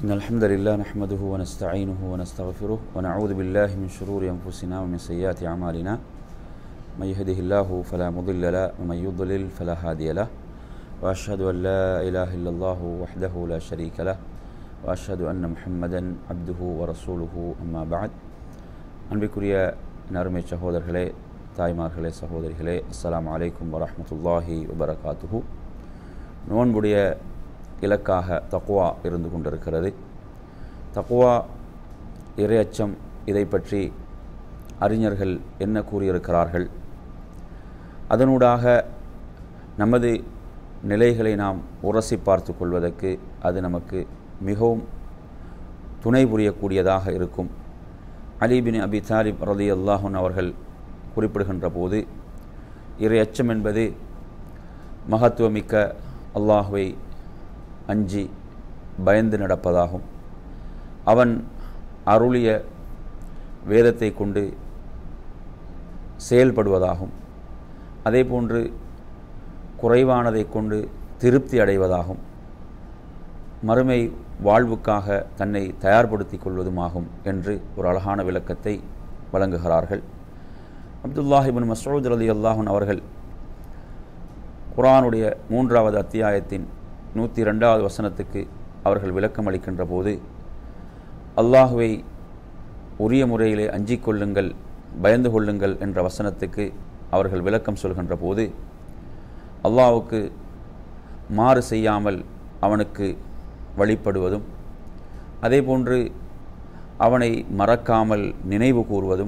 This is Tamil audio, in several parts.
إن الحمد لله نحمده ونستعينه ونستغفره ونعوذ بالله من شرور أنفسنا ومن سيئات أعمالنا من يهده الله فلا مضل له ومن يضلل فلا هادي له وأشهد أن لا إله إلا الله وحده لا شريك له وأشهد أن محمدا عبده ورسوله أما بعد அன்பிற்குரிய நறுமை சகோதரர்களே தாய்மார்களே சகோதரிகளே அஸ்ஸலாமு அலைக்கும் வரஹ்மத்துல்லாஹி வபரகாத்துஹு நோன்புடைய இலக்காக தக்குவா இருந்து கொண்டிருக்கிறது தக்குவா இரையச்சம் இதை பற்றி அறிஞர்கள் என்ன கூறியிருக்கிறார்கள் அதனூடாக நமது நிலைகளை நாம் உரசி பார்த்து கொள்வதற்கு அது நமக்கு மிகவும் துணை புரியக்கூடியதாக இருக்கும் அலிபின் அபி தாலிப் ரதி அல்லாஹன் அவர்கள் குறிப்பிடுகின்ற போது இறை அச்சம் என்பது மகத்துவமிக்க அல்லாஹுவை அஞ்சி பயந்து நடப்பதாகும் அவன் அருளிய வேதத்தை கொண்டு செயல்படுவதாகும் அதேபோன்று குறைவானதை கொண்டு திருப்தி அடைவதாகும் மறுமை வாழ்வுக்காக தன்னை தயார்படுத்தி கொள்வதுமாகும் என்று ஒரு அழகான விளக்கத்தை வழங்குகிறார்கள் அப்துல்லாஹிபின் மசூத் அலி அல்லாஹன் அவர்கள் குரானுடைய மூன்றாவது அத்தியாயத்தின் நூற்றி ரெண்டாவது வசனத்துக்கு அவர்கள் விளக்கம் அளிக்கின்ற போது அல்லாஹுவை உரிய முறையிலே அஞ்சிக் கொள்ளுங்கள் பயந்து கொள்ளுங்கள் என்ற வசனத்துக்கு அவர்கள் விளக்கம் சொல்கின்ற போது அல்லாஹுக்கு மாறு செய்யாமல் அவனுக்கு வழிபடுவதும் அதேபோன்று அவனை மறக்காமல் நினைவு கூறுவதும்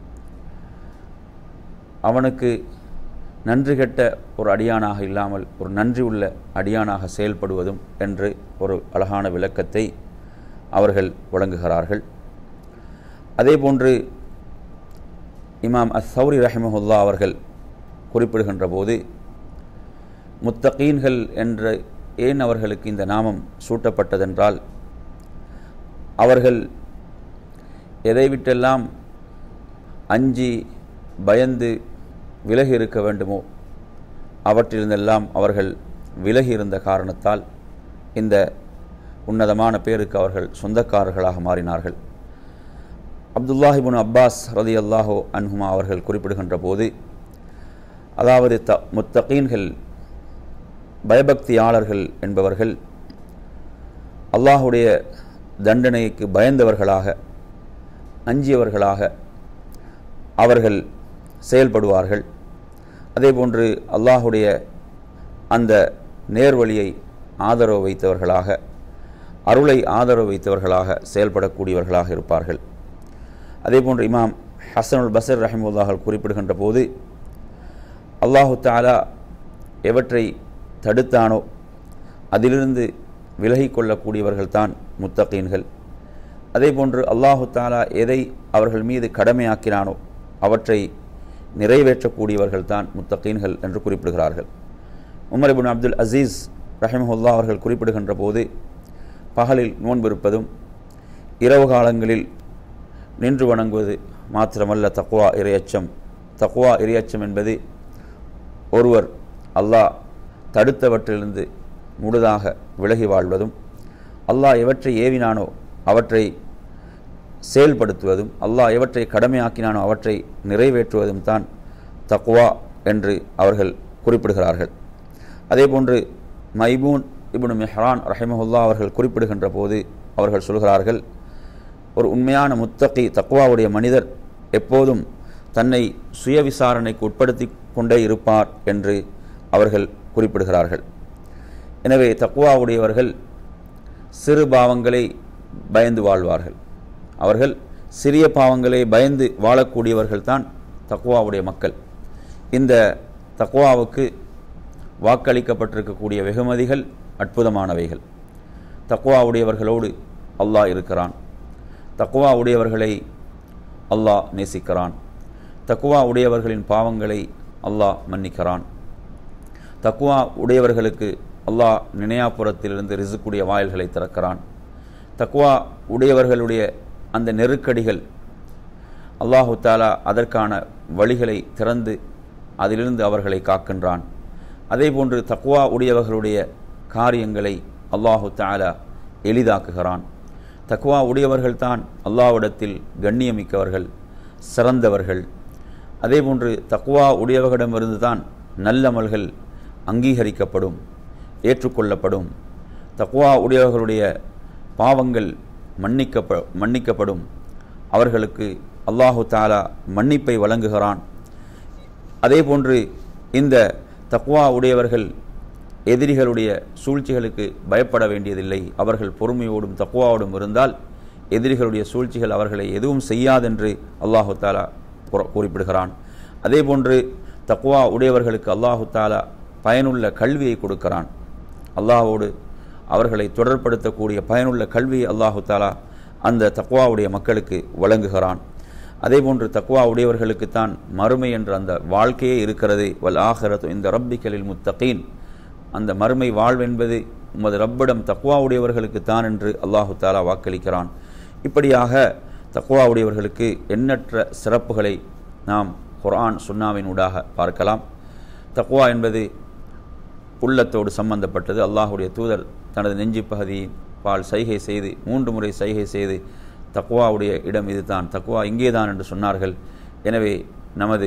அவனுக்கு நன்றி கெட்ட ஒரு அடியானாக இல்லாமல் ஒரு நன்றி உள்ள அடியானாக செயல்படுவதும் என்று ஒரு அழகான விளக்கத்தை அவர்கள் வழங்குகிறார்கள் அதேபோன்று இமாம் அஸ் சௌரி ரஹிமஹுல்லா அவர்கள் குறிப்பிடுகின்ற போது முத்தகீன்கள் என்ற ஏன் அவர்களுக்கு இந்த நாமம் சூட்டப்பட்டதென்றால் அவர்கள் எதை விட்டெல்லாம் அஞ்சி பயந்து விலகி இருக்க வேண்டுமோ அவற்றிலிருந்தெல்லாம் அவர்கள் விலகி இருந்த காரணத்தால் இந்த உன்னதமான பேருக்கு அவர்கள் சொந்தக்காரர்களாக மாறினார்கள் அப்துல்லாஹிபுன் அப்பாஸ் ரதி அல்லாஹோ அன்ஹுமா அவர்கள் குறிப்பிடுகின்ற போது அதாவது த முத்தகீன்கள் பயபக்தியாளர்கள் என்பவர்கள் அல்லாஹுடைய தண்டனைக்கு பயந்தவர்களாக அஞ்சியவர்களாக அவர்கள் செயல்படுவார்கள் அதேபோன்று அல்லாஹுடைய அந்த நேர்வழியை ஆதரவு வைத்தவர்களாக அருளை ஆதரவு வைத்தவர்களாக செயல்படக்கூடியவர்களாக இருப்பார்கள் அதேபோன்று இமாம் ஹசனுல் பசர் ரஹிமுல்லாஹல் குறிப்பிடுகின்ற போது அல்லாஹு தாலா எவற்றை தடுத்தானோ அதிலிருந்து விலகி கொள்ளக்கூடியவர்கள்தான் முத்தகீன்கள் அதேபோன்று அல்லாஹு தாலா எதை அவர்கள் மீது கடமையாக்கினானோ அவற்றை நிறைவேற்றக்கூடியவர்கள்தான் முத்தகீன்கள் என்று குறிப்பிடுகிறார்கள் உமர் இபின் அப்துல் அசீஸ் ரஹிமஹுல்லா அவர்கள் குறிப்பிடுகின்ற போது பகலில் நோன்பிருப்பதும் இரவு காலங்களில் நின்று வணங்குவது மாத்திரமல்ல தக்குவா இரையச்சம் தக்குவா இரையச்சம் என்பது ஒருவர் அல்லாஹ் தடுத்தவற்றிலிருந்து முழுதாக விலகி வாழ்வதும் அல்லாஹ் எவற்றை ஏவினானோ அவற்றை செயல்படுத்துவதும் அல்லாஹ் எவற்றை கடமையாக்கினானோ அவற்றை நிறைவேற்றுவதும் தான் தக்குவா என்று அவர்கள் குறிப்பிடுகிறார்கள் அதேபோன்று மைபூன் இப்னு மெஹ்ரான் ரஹிமஹுல்லா அவர்கள் குறிப்பிடுகின்ற போது அவர்கள் சொல்கிறார்கள் ஒரு உண்மையான முத்தகி தக்குவாவுடைய மனிதர் எப்போதும் தன்னை சுய விசாரணைக்கு உட்படுத்தி கொண்டே இருப்பார் என்று அவர்கள் குறிப்பிடுகிறார்கள் எனவே தக்குவாவுடையவர்கள் சிறு பாவங்களை பயந்து வாழ்வார்கள் அவர்கள் சிறிய பாவங்களை பயந்து வாழக்கூடியவர்கள் தான் தக்குவாவுடைய மக்கள் இந்த தக்குவாவுக்கு வாக்களிக்கப்பட்டிருக்கக்கூடிய வெகுமதிகள் அற்புதமானவைகள் தக்குவா உடையவர்களோடு அல்லாஹ் இருக்கிறான் தக்குவா உடையவர்களை அல்லாஹ் நேசிக்கிறான் தக்குவா உடையவர்களின் பாவங்களை அல்லாஹ் மன்னிக்கிறான் தக்குவா உடையவர்களுக்கு அல்லாஹ் நினையாப்புறத்திலிருந்து ரிசுக்குடைய வாயில்களை திறக்கிறான் தக்குவா உடையவர்களுடைய அந்த நெருக்கடிகள் அல்லாஹு தாலா அதற்கான வழிகளை திறந்து அதிலிருந்து அவர்களை காக்கின்றான் அதேபோன்று தக்குவா உடையவர்களுடைய காரியங்களை அல்லாஹு தாலா எளிதாக்குகிறான் தக்குவா உடையவர்கள்தான் அல்லாஹ்விடத்தில் கண்ணியமிக்கவர்கள் சிறந்தவர்கள் அதேபோன்று தக்குவா உடையவர்களிடமிருந்து தான் நல்லமல்கள் அங்கீகரிக்கப்படும் ஏற்றுக்கொள்ளப்படும் தக்குவா உடையவர்களுடைய பாவங்கள் மன்னிக்கப்ப மன்னிக்கப்படும் அவர்களுக்கு அல்லாஹு தாலா மன்னிப்பை வழங்குகிறான் அதேபோன்று இந்த தக்குவா உடையவர்கள் எதிரிகளுடைய சூழ்ச்சிகளுக்கு பயப்பட வேண்டியதில்லை அவர்கள் பொறுமையோடும் தக்குவாவோடும் இருந்தால் எதிரிகளுடைய சூழ்ச்சிகள் அவர்களை எதுவும் செய்யாதென்று அல்லாஹு தாலா கூற- குறிப்பிடுகிறான் அதேபோன்று தக்குவா உடையவர்களுக்கு அல்லாஹு தாலா பயனுள்ள கல்வியை கொடுக்கிறான் அல்லாஹ்வோடு அவர்களை தொடர்படுத்தக்கூடிய பயனுள்ள கல்வியை அல்லாஹு தாலா அந்த தக்குவாவுடைய மக்களுக்கு வழங்குகிறான் அதேபோன்று தக்குவா உடையவர்களுக்குத்தான் மறுமை என்ற அந்த வாழ்க்கையே இருக்கிறது வல் ஆஹரத்து இந்த ரப்பிக்கலில் முத்தகீன் அந்த மறுமை வாழ்வென்பது உமது ரப்பிடம் தக்குவா உடையவர்களுக்குத்தான் என்று அல்லாஹு தாலா வாக்களிக்கிறான் இப்படியாக தக்குவா உடையவர்களுக்கு எண்ணற்ற சிறப்புகளை நாம் குர்ஆன் சுன்னாவின் ஊடாக பார்க்கலாம் தக்குவா என்பது உள்ளத்தோடு சம்பந்தப்பட்டது அல்லாஹுடைய தூதர் தனது நெஞ்சு பகுதியை பால் சைகை செய்து மூன்று முறை சைகை செய்து தக்குவாவுடைய இடம் இதுதான் தக்குவா இங்கேதான் என்று சொன்னார்கள் எனவே நமது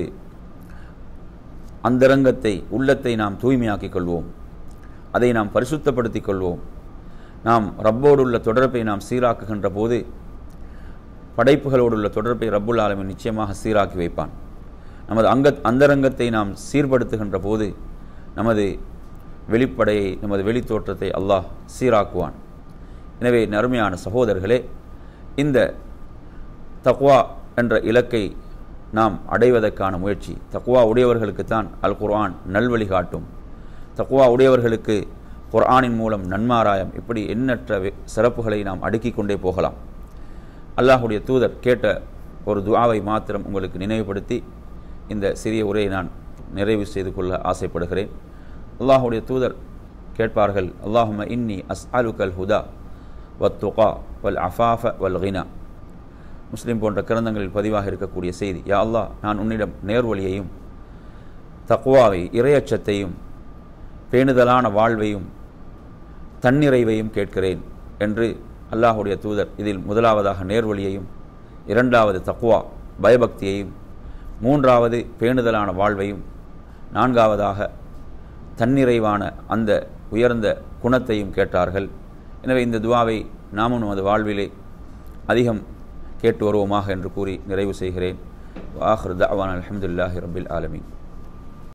அந்தரங்கத்தை உள்ளத்தை நாம் தூய்மையாக்கிக் கொள்வோம் அதை நாம் பரிசுத்தப்படுத்திக் கொள்வோம் நாம் ரப்போடு உள்ள தொடர்பை நாம் சீராக்குகின்ற போது படைப்புகளோடு உள்ள தொடர்பை ரப்புல் ஆலமின் நிச்சயமாக சீராக்கி வைப்பான் நமது அங்க அந்தரங்கத்தை நாம் சீர்படுத்துகின்ற போது நமது வெளிப்படையை நமது வெளித்தோற்றத்தை அல்லாஹ் சீராக்குவான் எனவே நறுமையான சகோதரர்களே இந்த தக்வா என்ற இலக்கை நாம் அடைவதற்கான முயற்சி தக்வா உடையவர்களுக்குத்தான் அல் குர்ஆன் நல்வழி காட்டும் தக்வா உடையவர்களுக்கு குர்ஆனின் மூலம் நன்மாராயம் இப்படி எண்ணற்ற வி- சிறப்புகளை நாம் அடுக்கிக் கொண்டே போகலாம் அல்லாஹுடைய தூதர் கேட்ட ஒரு துஆவை மாத்திரம் உங்களுக்கு நினைவுபடுத்தி இந்த சிறிய உரையை நான் நிறைவு செய்து கொள்ள ஆசைப்படுகிறேன் அல்லாஹுடைய தூதர் கேட்பார்கள் அல்லாஹும இன்னி அஸ்அலுகல் ஹுதா வத்துகா வல் அஃபாஃப வல் கினா முஸ்லிம் போன்ற கிரந்தங்களில் பதிவாக இருக்கக்கூடிய செய்தி யா அல்லாஹ் நான் உன்னிடம் நேர்வழியையும் தக்வாவை இரையச்சத்தையும் பேணுதலான வாழ்வையும் தன்னிறைவையும் கேட்கிறேன் என்று அல்லாஹுடைய தூதர் இதில் முதலாவதாக நேர்வழியையும் இரண்டாவது தக்வா பயபக்தியையும் மூன்றாவது பேணுதலான வாழ்வையும் நான்காவதாக தன்னிறைவான அந்த உயர்ந்த குணத்தையும் கேட்டார்கள் எனவே இந்த துவாவை நாமும் நமது வாழ்விலே அதிகம் கேட்டு வருவோமாக என்று கூறி நிறைவு செய்கிறேன் வாஹர் தவான் அலமதுல்லாஹி ரபில் ஆலமீன்